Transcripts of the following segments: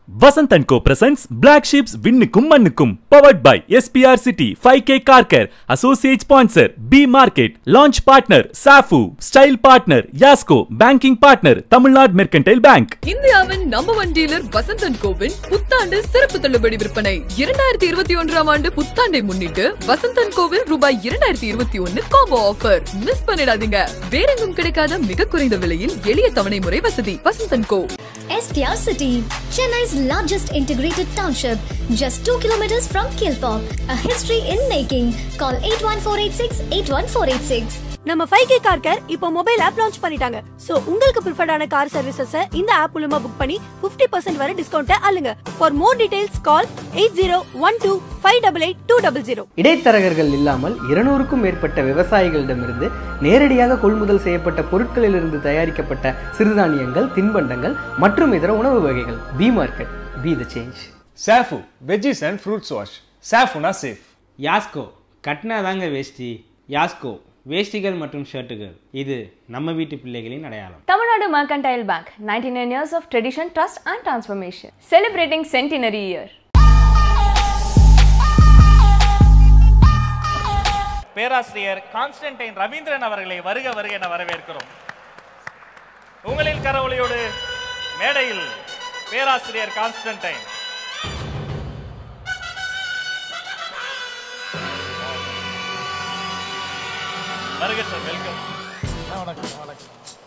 Vasanth and Co presents black sheeps விண்ணுக்கும் மண்ணுக்கும் powered by SPR city five K car care associate sponsor B market launch partner Safu style partner Yasco banking partner Tamil Nadu mercantile bank இந்தியாவின் number one dealer வசந்தன் கோவின் புத்தாண்டு சிறப்பு தள்ளுபடி விற்பனை இரண்டாயிரத்தி இருபத்தி ஒன்றாம் ஆண்டு புத்தாண்டை முன்னிட்டு வசந்தன் கோவில் ரூபாய் இரண்டாயிரத்தி இருபத்தி ஒன்னு காம்போ ஆஃபர் மிஸ் பண்ணிடாதீங்க வேறெங்கும் கிடைக்காத மிக குறைந்த விலையில் எளிய தவணை முறை வசதி வசந்தன் கோ STR City, Chennai's largest integrated township, just 2 kilometers from Kilpop. A history in making. Call 81486 81486. நம்ம ஃபைவ் கே கார் கேர் இப்போ மொபைல் ஆப் லான்ச் பண்ணிட்டாங்க சோ உங்களுக்கு ப்ரிஃபர்டான கார் சர்வீசஸ் இந்த ஆப் மூலமா புக் பண்ணி 50% பர்சன்ட் வரை டிஸ்கவுண்ட் அள்ளுங்க for more details call eight zero one two five double eight two double zero இடைத்தரகர்கள் இல்லாமல் இருநூறுக்கும் மேற்பட்ட விவசாயிகளிடமிருந்து நேரடியாக கொள்முதல் செய்யப்பட்ட பொருட்களிலிருந்து தயாரிக்கப்பட்ட சிறுதானியங்கள் தின்பண்டங்கள் மற்றும் இதர உணவு வகைகள் B market B the change Saafu veggies and fruits wash சாஃபுனா சேஃப் யாஸ்கோ கட்னா தாங்க வேஷ்டி யாஸ்கோ வேஷ்டிகள் மற்றும் ஷர்ட்டுகள் இது நம்ம வீட்டு பிள்ளைகளின் அடையாளம் Tamil Mercantile Bank, 99 years of tradition, trust and transformation. Celebrating centenary year. பேராசிரியர் கான்ஸ்டன்டைன் ரவீந்திரன் அவர்களை வருக வருக என வரவேற்கிறோம் உங்களின் கரவொலியோடு மேடையில் பேராசிரியர் கான்ஸ்டன்டைன் வருக சார் வெல்கம் வணக்கம் வணக்கம்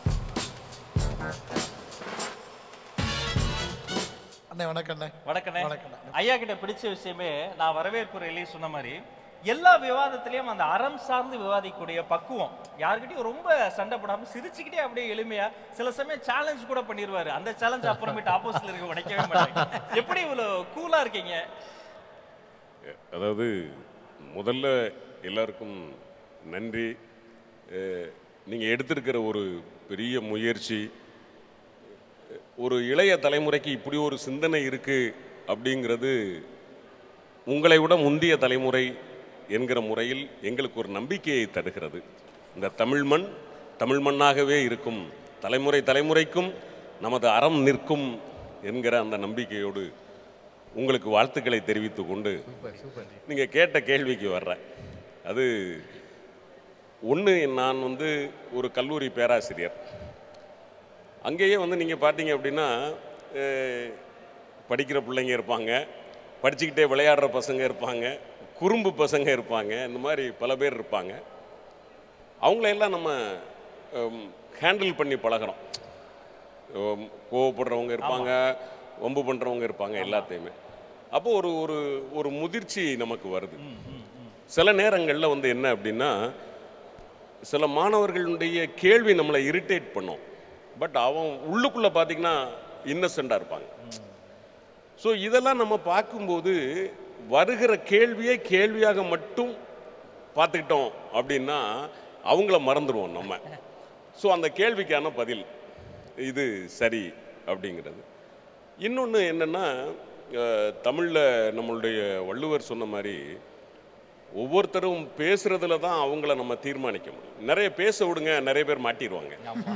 அண்ணே வணக்கம் அண்ணே வணக்கண்ணே வணக்கண்ணே. ஐயா கிட்ட பிடிச்ச விஷயமே நான் வரவேற்புரையிலேயே சொன்ன மாதிரி எல்லா விவாதத்திலயும் அந்த அறம் சார்ந்து விவாதிக்கக்கூடிய பக்குவம் யாருக்கிட்டையும் ரொம்ப சண்டை போடாம சிரிச்சுக்கிட்டே அப்படியே எளிமையா சில சமயம் சேலஞ்ச் கூட பண்ணிடுவாரு அந்த சேலஞ்ச் அப்புறமேட்டு ஆப்போசிட்ல இருக்க உடைக்கவே மாட்டாங்க எப்படி இவ்வளவு கூலா இருக்கீங்க அதாவது முதல்ல எல்லாருக்கும் நன்றி அஹ், நீங்க எடுத்திருக்கிற ஒரு பெரிய முயற்சி ஒரு இளைய தலைமுறைக்கு இப்படி ஒரு சிந்தனை இருக்கு அப்படிங்கிறது உங்களை விட முந்தைய தலைமுறை என்கிற முறையில் எங்களுக்கு ஒரு நம்பிக்கையை தருகிறது இந்த தமிழ் மண் தமிழ் மண்ணாகவே இருக்கும் தலைமுறை தலைமுறைக்கும் நமது அறம் நிற்கும் என்கிற அந்த நம்பிக்கையோடு உங்களுக்கு வாழ்த்துக்களை தெரிவித்துக் கொண்டு நீங்கள் கேட்ட கேள்விக்கு வர்றேன் அது ஒன்று நான் வந்து ஒரு கல்லூரி பேராசிரியர் அங்கேயே வந்து நீங்கள் பார்த்தீங்க அப்படின்னா அஹ், படிக்கிற பிள்ளைங்க இருப்பாங்க படிச்சுக்கிட்டே விளையாடுற பசங்க இருப்பாங்க குறும்பு பசங்க இருப்பாங்க இந்த மாதிரி பல பேர் இருப்பாங்க அவங்களையெல்லாம் நம்ம ஹேண்டில் பண்ணி பழகிறோம் உம், கோவப்படுறவங்க இருப்பாங்க வம்பு பண்ணுறவங்க இருப்பாங்க எல்லாத்தையுமே அப்போ ஒரு ஒரு ஒரு முதிர்ச்சி நமக்கு வருது சில நேரங்களில் வந்து என்ன அப்படின்னா சில மாணவர்களுடைய கேள்வி நம்மளை இரிட்டேட் பண்ணும் பட் அவன் உள்ளுக்குள்ளே பார்த்தீங்கன்னா இன்னசெண்டாக இருப்பாங்க ஸோ இதெல்லாம் நம்ம பார்க்கும்போது வருகிற கேள்வியே கேள்வியாக மட்டும் பார்த்துக்கிட்டோம் அப்படின்னா அவங்கள மறந்துடுவோம் நம்ம ஸோ அந்த கேள்விக்கான பதில் இது சரி அப்படிங்கிறது இன்னொன்று என்னென்னா தமிழில் நம்மளுடைய வள்ளுவர் சொன்ன மாதிரி ஒவ்வொருத்தரும் பேசுறதுல தான் அவங்கள நம்ம தீர்மானிக்க முடியும் நிறைய பேச விடுங்க நிறைய பேர் மாட்டிடுவாங்க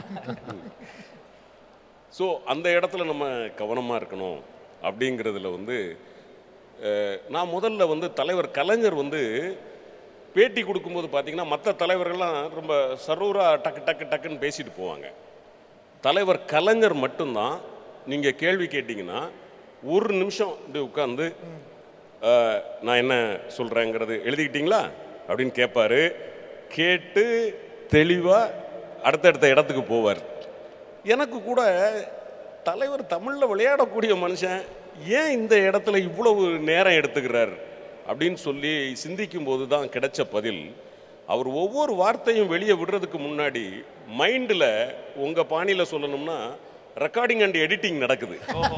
ஸோ அந்த இடத்துல நம்ம கவனமாக இருக்கணும் அப்படிங்கிறதுல வந்து அஹ், நான் முதல்ல வந்து தலைவர் கலைஞர் வந்து பேட்டி கொடுக்கும்போது பார்த்தீங்கன்னா மற்ற தலைவர்கள்லாம் ரொம்ப சரூரா டக்கு டக்கு டக்குன்னு பேசிட்டு போவாங்க தலைவர் கலைஞர் மட்டும்தான் நீங்கள் கேள்வி கேட்டிங்கன்னா ஒரு நிமிஷம் இப்படி உட்காந்து நான் என்ன சொல்கிறேங்கிறது எழுதிக்கிட்டீங்களா அப்படின்னு கேட்பாரு கேட்டு தெளிவாக அடுத்தடுத்த இடத்துக்கு போவார் எனக்கு கூட தலைவர் தமிழில் விளையாடக்கூடிய மனுஷன் ஏன் இந்த இடத்துல இவ்வளவு நேரம் எடுத்துக்கிறார் அப்படின்னு சொல்லி சிந்திக்கும் போது தான் கிடைச்ச பதில் அவர் ஒவ்வொரு வார்த்தையும் வெளியே விடுறதுக்கு முன்னாடி மைண்டில் உங்கள் பாணியில் சொல்லணும்னா ரெக்கார்டிங் அண்ட் எடிட்டிங் நடக்குது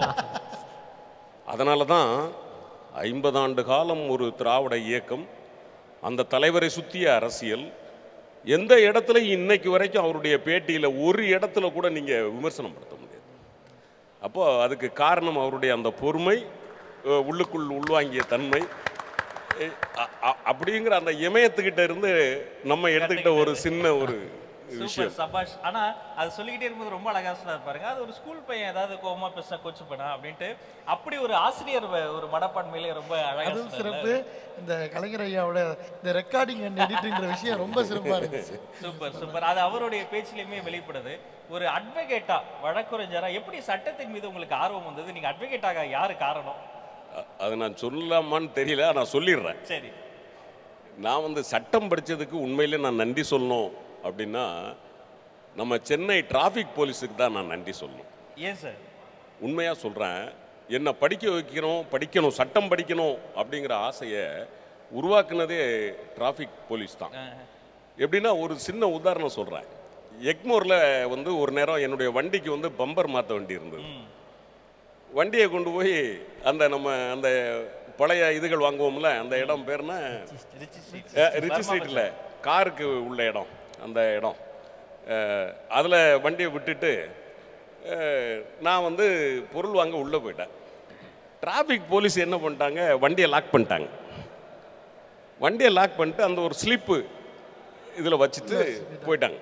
அதனால தான் ஐம்பதாண்டு காலம் ஒரு திராவிட இயக்கம் அந்த தலைவரை சுற்றிய அரசியல் எந்த இடத்துல இன்னைக்கு வரைக்கும் அவருடைய பேட்டியில் ஒரு இடத்துல கூட நீங்கள் விமர்சனம் படுத்த முடியாது அப்போ அதுக்கு காரணம் அவருடைய அந்த பொறுமை அஹ், உள்ளுக்குள் உள்வாங்கிய தன்மை அ- அ- அப்படிங்கிற அந்த இமயத்துக்கிட்ட இருந்து நம்ம எடுத்துக்கிட்ட ஒரு சின்ன ஒரு சூப்பர் விஷயம் சபாஷ் ஆனா அது சொல்லிக்கிட்டே இருக்கும்போது ரொம்ப அழகா சொன்னார் பாருங்க அது ஒரு ஸ்கூல் பையன் ஏதாவது கோவமா பேசினா கோச்சு பண்ணா அப்படின்ட்டு அப்படி ஒரு ஆசிரியர் வ- ஒரு மனப்பான்மையிலே ரொம்ப அழகா அதுவும் சொன்னார்ல. சிறப்பு இந்த கலைஞர் ஐயாவோட இந்த ரெக்கார்டிங் அண்ட் எடிட்டிங்கிற விஷயம் ரொம்ப சிறப்பா இருந்துச்சு சூப்பர் சூப்பர் அது அவருடைய பேச்சிலையுமே வெளிப்படுது ஒரு அட்வொகேட்டா வழக்குரைஞரா எப்படி சட்டத்தின் மீது உங்களுக்கு ஆர்வம் வந்தது நீங்க அட்வொகேட்டாக யாரு காரணம் அ- அது நான் சொல்லலாமான்னு தெரியல நான் சொல்லிடுறேன் சரி நான் வந்து சட்டம் படித்ததுக்கு உண்மையிலே நான் நன்றி சொல்லணும் அப்படின்னா நம்ம சென்னை டிராஃபிக் போலீஸுக்கு தான் நான் நன்றி சொல்லணும் ஏன் சார் உண்மையாக சொல்கிறேன் என்னை படிக்க வைக்கணும் படிக்கணும் சட்டம் படிக்கணும் அப்படிங்கிற ஆசையை உருவாக்குனதே டிராஃபிக் போலீஸ் தான் எப்படின்னா ஒரு சின்ன உதாரணம் சொல்கிறேன் எக்மோரில் வந்து ஒரு நேரம் என்னுடைய வண்டிக்கு வந்து பம்பர் மாற்ற வேண்டி இருந்தது வண்டியை கொண்டு போய் அந்த நம்ம அந்த பழைய இதுகள் வாங்குவோம்ல அந்த இடம் பேர்னா ரிச்சி ஸ்ட்ரீட்டில் காருக்கு உள்ள இடம் அந்த இடம் அதில் வண்டியை விட்டுட்டு அஹ், நான் வந்து பொருள் வாங்க உள்ளே போயிட்டேன் டிராஃபிக் போலீஸ் என்ன பண்ணிட்டாங்க வண்டியை லாக் பண்ணிட்டாங்க வண்டியை லாக் பண்ணிட்டு அந்த ஒரு ஸ்லிப்பு இதில் வச்சுட்டு போயிட்டாங்க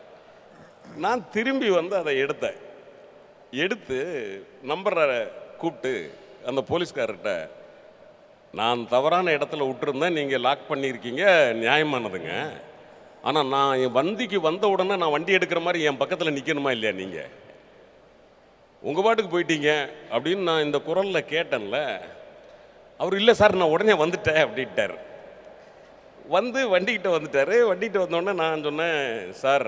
நான் திரும்பி வந்து அதை எடுத்தேன் எடுத்து நம்பரை கூப்பிட்டு அந்த போலீஸ்காரர்கிட்ட நான் தவறான இடத்துல விட்டுருந்தேன் நீங்கள் லாக் பண்ணியிருக்கீங்க நியாயமானதுங்க ஆனால் நான் என் வண்டிக்கு வந்த உடனே நான் வண்டி எடுக்கிற மாதிரி என் பக்கத்தில் நிற்கணுமா இல்லையா நீங்கள் உங்கள் பாட்டுக்கு போயிட்டீங்க அப்படின்னு நான் இந்த குரலில் கேட்டேன்ல அவர் இல்லை சார் நான் உடனே வந்துட்டேன் அப்படின்ட்டார் வந்து வண்டிக்கிட்ட வந்துட்டார் வண்டிக்கிட்ட வந்தோடனே நான் சொன்னேன் சார்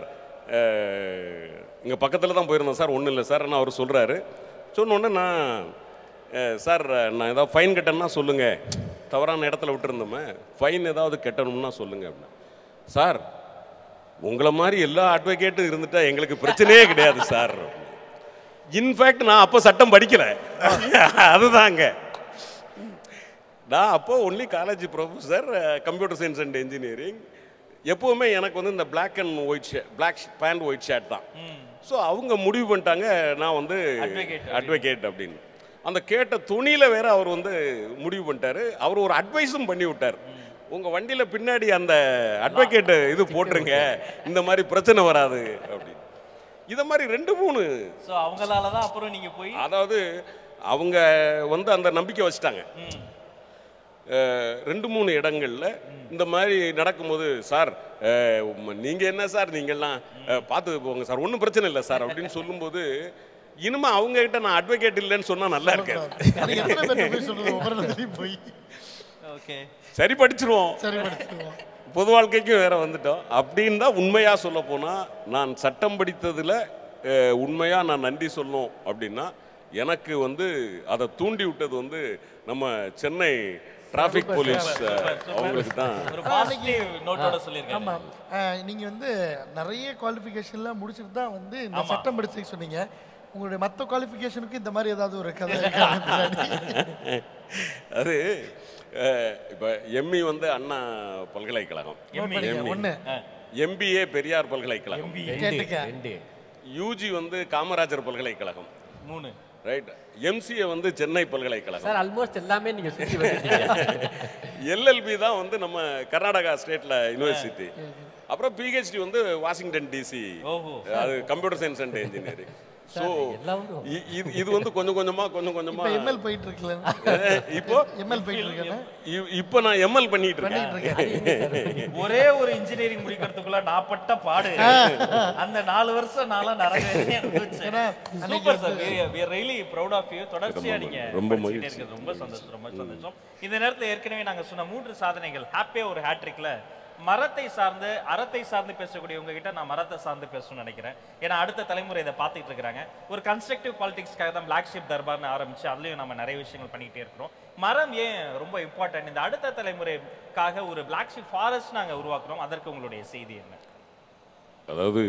இங்கே பக்கத்தில் தான் போயிருந்தேன் சார் ஒன்றும் இல்லை சார் அவர் சொல்கிறாரு சொன்னோடனே நான் அஹ், சார் நான் ஏதாவது ஃபைன் கட்டணும்னா சொல்லுங்கள் தவறான இடத்துல விட்டுருந்தோமே ஃபைன் ஏதாவது கட்டணும்னா சொல்லுங்கள் அப்படின்னா சார் உங்களை மாதிரி எல்லா அட்வொகேட்டும் இருந்துட்டா எங்களுக்கு பிரச்சனையே கிடையாது சார் இன்ஃபேக்ட் நான் அப்போ சட்டம் படிக்கல அதுதாங்க நான் அப்போ only college professor computer science and engineering எப்போவுமே எனக்கு வந்து இந்த Black அண்ட் ஒயிட் ஷே பிளாக் பேண்ட் ஒயிட் ஷர்ட் தான் ஸோ அவங்க முடிவு பண்ணிட்டாங்க நான் வந்து Advocate அட்வொகேட் அப்படின்னு அந்த கேட்ட துணியில் வேற அவர் வந்து முடிவு பண்ணிட்டாரு அவர் ஒரு அட்வைஸும் பண்ணி விட்டார் உங்கள் வண்டியில் பின்னாடி அந்த அட்வொகேட் இது போட்டுருங்க இந்த மாதிரி பிரச்சனை வராது அப்படின்னு இதை மாதிரி ரெண்டு மூணு சோ அவங்களால தான் அப்புறம் நீங்க போய் அதாவது அவங்க வந்து அந்த நம்பிக்கை வச்சுட்டாங்க அஹ், ரெண்டு மூணு இடங்கள்ல இந்த மாதிரி நடக்கும்போது சார் அஹ், உம்ம- நீங்க என்ன சார் நீங்கள்லாம் அஹ், பார்த்து போங்க சார் ஒன்றும் பிரச்சனை இல்லை சார் அப்படின்னு சொல்லும்போது இனிமே அவங்க கிட்ட நான் அட்வொகேட் இல்லைன்னு சொன்னா நல்லா இருக்காது அது எத்தனை பேர்ட்ட போய் சொல்றது ஒவ்வொரு இடத்துலயும் போய் ஓகே சரி படிச்சிருவோம் சரி படிச்சுக்குவோம் பொது வாழ்க்கைக்கும் வேற வந்துட்டோம் அப்படின்னு தான் உண்மையாக சொல்ல போனால் நான் சட்டம் படித்ததில் உண்மையாக நான் நன்றி சொல்லணும் அப்படின்னா எனக்கு வந்து அதை தூண்டி விட்டது வந்து நம்ம சென்னை டிராஃபிக் போலீஸ் அவங்களுக்கு தான் ஒரு பாசிட்டிவ் நோட்டோட சொல்லியிருக்காங்க ஆமா அஹ், நீங்க வந்து நிறைய குவாலிஃபிகேஷன்லாம் முடிச்சுட்டு தான் வந்து இந்த ஆமா. சட்டம் படிச்சு சொன்னீங்க உங்களுடைய மற்ற குவாலிஃபிகேஷனுக்கு இந்த மாதிரி ஏதாவது ஒரு கதை இருக்கா பின்னாடி? அது அஹ், இப்ப எம்இ வந்து அண்ணா பல்கலைக்கழகம் Note பண்ணிக்க, ஒண்ணு. எம்பிஏ பெரியார் பல்கலைக்கழகம் கேட்டுக்க. யூஜி வந்து காமராஜர் பல்கலைக்கழகம் மூணு ரைட் எம்சிஏ வந்து சென்னை பல்கலைக்கழகம் சார் ஆல்மோஸ்ட் எல்லாமே நீங்க சுத்தி வந்துட்டீங்க எல்எல்பி தான் வந்து நம்ம கர்நாடகா ஸ்டேட்ல யூனிவர்சிட்டி அப்புறம் பிஹெச்டி வந்து வாஷிங்டன் டிசி ஓஹோ. அது computer science and engineering so எல்லாம் வரும். இது வந்து கொஞ்சம் கொஞ்சமா கொஞ்சம் கொஞ்சமா இப்ப எம்எல் போயிட்டு இருக்குல்ல அஹ், இப்போ எம்எல் போயிட்டு இருக்கேன்னு இ- இப்போ நான் எம்எல் பண்ணிட்டு பண்ணிட்டு இருக்கேன் ஒரே ஒரு இன்ஜினியரிங் முடிக்கிறதுக்குள்ள நான் பட்ட பாடு அந்த நாலு வருஷம் நான்லாம் நிறைய ஏன்னா, super sir we are really proud of you தொடர்ச்சியா ரொம்ப நீங்க ரொம்ப படிச்சுக்கிட்டே மகிழ்ச்சி. இருக்கிறது ரொம்ப சந்தோஷம் ரொம்ப சந்தோஷம் இந்த நேரத்துல ஏற்கனவே நாங்க சொன்ன மூன்று சாதனைகள் ஹாப்பியா ஒரு ஹேட்ரிக்ல மரத்தை சார்ந்து அறத்தை சார்ந்து பேசக்கூடிய உங்ககிட்ட நான் மரத்தை சார்ந்து பேசணும்னு நினைக்கிறேன் ஏன்னா அடுத்த தலைமுறை இதை பார்த்துட்டு இருக்கிறாங்க ஒரு கன்ஸ்ட்ரக்டிவ் பாலிடிக்ஸ்க்காக தான் பிளாக் ஷிப் தர்பார்னு ஆரம்பிச்சு அதுலயும் நம்ம நிறைய விஷயங்கள் பண்ணிக்கிட்டே இருக்கிறோம் மரம் ஏன் ரொம்ப இம்பார்ட்டன்ட் இந்த அடுத்த தலைமுறைக்காக ஒரு பிளாக் ஷிப் ஃபாரஸ்ட் நாங்க உருவாக்குறோம் அதற்கு உங்களுடைய செய்தி என்ன அதாவது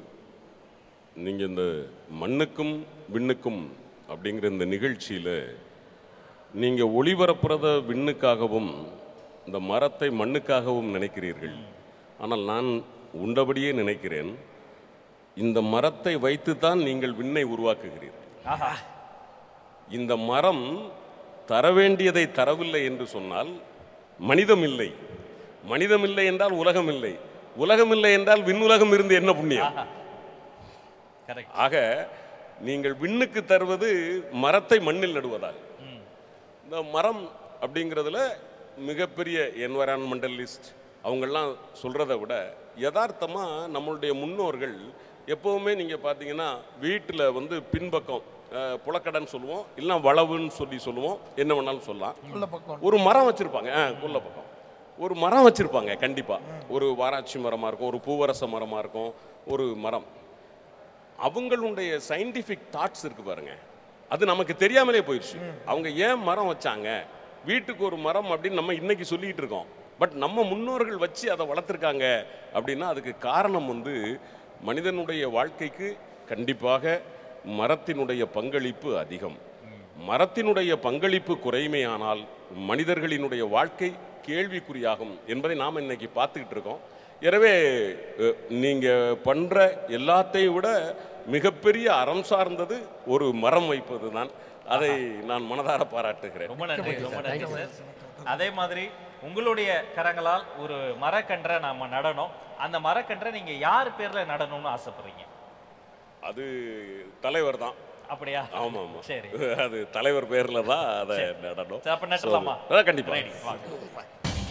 நீங்கள் இந்த மண்ணுக்கும் விண்ணுக்கும் அப்படிங்கிற இந்த நிகழ்ச்சியில் நீங்கள் ஒளிபரப்புறத விண்ணுக்காகவும் இந்த மரத்தை மண்ணுக்காகவும் நினைக்கிறீர்கள் ஆனால் நான் உண்டபடியே நினைக்கிறேன் இந்த மரத்தை வைத்துத்தான் நீங்கள் விண்ணை உருவாக்குகிறீர்கள் ஆஹா இந்த மரம் தர வேண்டியதை தரவில்லை என்று சொன்னால் மனிதம் இல்லை மனிதம் இல்லை என்றால் உலகம் இல்லை உலகம் இல்லை என்றால் விண்ணுலகம் இருந்து என்ன புண்ணியம் கரெக்ட் ஆக நீங்கள் விண்ணுக்கு தருவது மரத்தை மண்ணில் நடுவதால் இந்த மரம் அப்படிங்கிறதுல மிகப்பெரிய என்வரான்மெண்டலிஸ்ட் அவங்கெல்லாம் சொல்கிறத விட யதார்த்தமாக நம்மளுடைய முன்னோர்கள் எப்போவுமே நீங்கள் பார்த்தீங்கன்னா வீட்டில் வந்து பின்பக்கம் அஹ், புலக்கடன்னு சொல்லுவோம் இல்லை வளவுன்னு சொல்லி சொல்லுவோம் என்ன வேணாலும் சொல்லலாம் உள்ள பக்கம் ஒரு மரம் வச்சுருப்பாங்க ஆ கொல்ல பக்கம் ஒரு மரம் வச்சுருப்பாங்க கண்டிப்பாக ஒரு வாராட்சி மரமாக இருக்கும் ஒரு பூவரச மரமாக இருக்கும் ஒரு மரம் அவங்களுடைய சயின்டிஃபிக் தாட்ஸ் இருக்கு பாருங்க அது நமக்கு தெரியாமலே போயிடுச்சு அவங்க ஏன் மரம் வச்சாங்க வீட்டுக்கு ஒரு மரம் அப்படின்னு நம்ம இன்னைக்கு சொல்லிட்டு இருக்கோம் பட் நம்ம முன்னோர்கள் வச்சு அதை வளர்த்துருக்காங்க அப்படின்னா அதுக்கு காரணம் வந்து மனிதனுடைய வாழ்க்கைக்கு கண்டிப்பாக மரத்தினுடைய பங்களிப்பு அதிகம் மரத்தினுடைய பங்களிப்பு குறைமையானால் மனிதர்களினுடைய வாழ்க்கை கேள்விக்குறியாகும் என்பதை நாம் இன்னைக்கு பார்த்துக்கிட்டு இருக்கோம் எனவே அஹ், நீங்க பண்ற எல்லாத்தையும் விட மிகப்பெரிய அறம் சார்ந்தது ஒரு மரம் வைப்பது தான் அதை நான் மனதார பாராட்டுகிறேன் ரொம்ப நன்றி ரொம்ப நன்றி சார் அதே மாதிரி உங்களுடைய கரங்களால் ஒரு மரக்கன்றை நாம நடணும் அந்த மரக்கன்றை நீங்க யார் பேர்ல நடணும்னு ஆசைப்படுறீங்க அது தலைவர் தான் அப்படியா ஆமா ஆமா சரி அது தலைவர் பேர்ல தான் அதை நடணும் சரி, அப்ப நட்டலாமா So, அஹ், கண்டிப்பா Ready, வாங்க.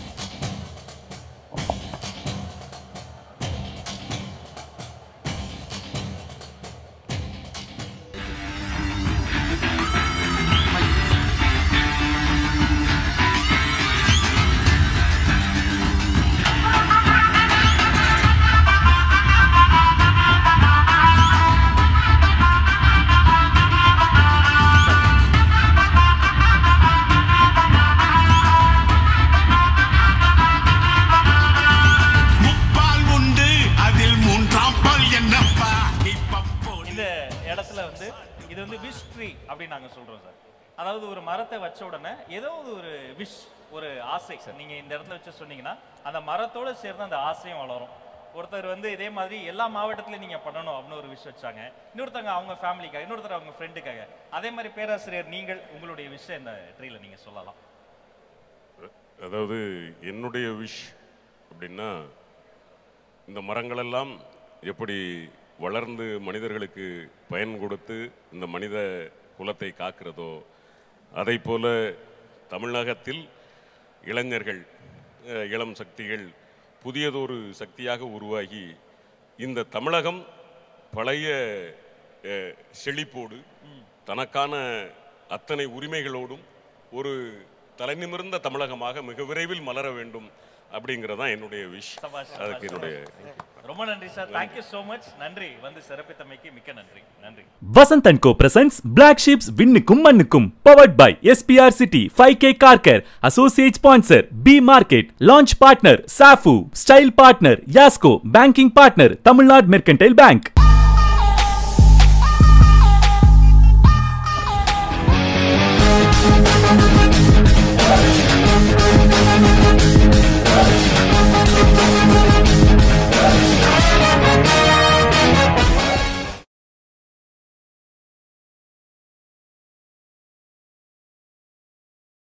முப்பால் உண்டு அதில் மூன்றாம் பால் என்னப்பா இந்த இடத்துல வந்து இது வந்து விஷ் ட்ரீ அப்படின்னு நாங்க சொல்றோம் சார் அதாவது ஒரு மரத்தை வச்ச உடனே ஏதோ ஒரு விஷ் ஒரு ஆசை நீங்க இந்த இடத்துல வச்சு சொன்னீங்கன்னா அந்த மரத்தோட சேர்ந்து அந்த ஆசையும் வளரும் ஒருத்தர் வந்து இதே மாதிரி எல்லா மாவட்டத்திலையும் நீங்க பண்ணணும் அப்படின்னு ஒரு விஷ் வச்சாங்க இன்னொருத்தவங்க அவங்க ஃபேமிலிக்காக இன்னொருத்தர் அவங்க ஃப்ரெண்டுக்காக அதே மாதிரி பேராசிரியர் நீங்கள் உங்களுடைய விஷயம் இந்த ட்ரீல நீங்க சொல்லலாம் அதாவது என்னுடைய விஷ் அப்படின்னா இந்த மரங்களெல்லாம் எப்படி வளர்ந்து மனிதர்களுக்கு பயன் கொடுத்து இந்த மனித குலத்தை காக்கிறதோ அதை போல தமிழகத்தில் இளைஞர்கள் அஹ், இளம் சக்திகள் புதியதொரு சக்தியாக உருவாகி இந்த தமிழகம் பழைய அஹ், செழிப்போடு தனக்கான அத்தனை உரிமைகளோடும் ஒரு தலைநிமிர்ந்த தமிழகமாக மிக விரைவில் மலர வேண்டும் அப்படிங்கிறதான் என்னுடைய விஷ் சபாஷ், அதுக்கு சபாஷ், என்னுடைய சபாஷ். ரொம்ப நன்றி சார் தேங்க்யூ so மச் நன்றி வந்து சிறப்பித்தமைக்கு மிக்க நன்றி நன்றி Vasanth and Co presents black sheeps விண்ணுக்கும் மண்ணுக்கும் powered by SPR city five K car care associate sponsor B market launch partner Safu style partner Yasco banking partner Tamil Nadu mercantile bank